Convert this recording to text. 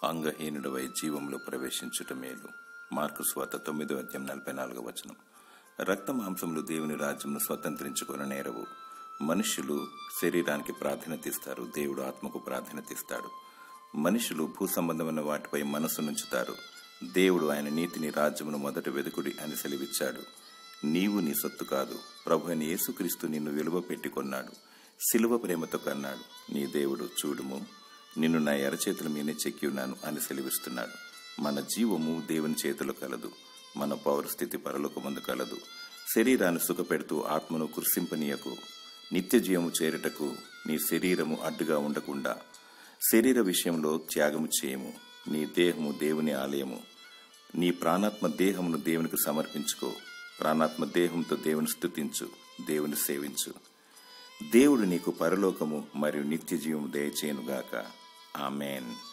అంగహీనుడవై జీవంలో ప్రవేశించుట మేలు మార్కు స్వాత తొమ్మిదో అధ్యాయం నలభై నాలుగో వచనం రక్త మాంసములు దేవుని రాజ్యంను స్వతంత్రించుకుని నేరవు మనుషులు శరీరానికి ప్రాధాన్యత ఇస్తారు దేవుడు ఆత్మకు ప్రాధాన్యత ఇస్తాడు మనుషులు భూ సంబంధమైన వాటిపై మనసు నుంచుతారు దేవుడు ఆయన నీతిని రాజ్యమును మొదట వెదుకుడి అని సెలవిచ్చాడు నీవు నీ సొత్తు కాదు ప్రభు అని యేసుక్రీస్తు నిన్ను విలువ పెట్టుకొన్నాడు సిలువ ప్రేమతో కన్నాడు నీ దేవుడు చూడుము నిన్ను నా ఎరచేతుల మీదే చెక్కి ఉన్నాను అని సెలవిస్తున్నాడు మన జీవము దేవుని చేతిలో కలదు మన పౌరస్థితి పరలోకమందు కలదు శరీరాన్ని సుఖపెడుతూ ఆత్మను కృషింపనీయకు నిత్య జీవము చేరుటకు నీ శరీరము అడ్డుగా ఉండకుండా శరీర విషయంలో త్యాగము చేయము నీ దేహము దేవుని ఆలయము నీ ప్రాణాత్మ దేహమును దేవునికి సమర్పించుకో ప్రాణాత్మ దేహంతో దేవుని స్థుతించు దేవుని సేవించు దేవుడు నీకు పరలోకము మరియు నిత్య జీవము దయచేయునుగాక ఆమెన్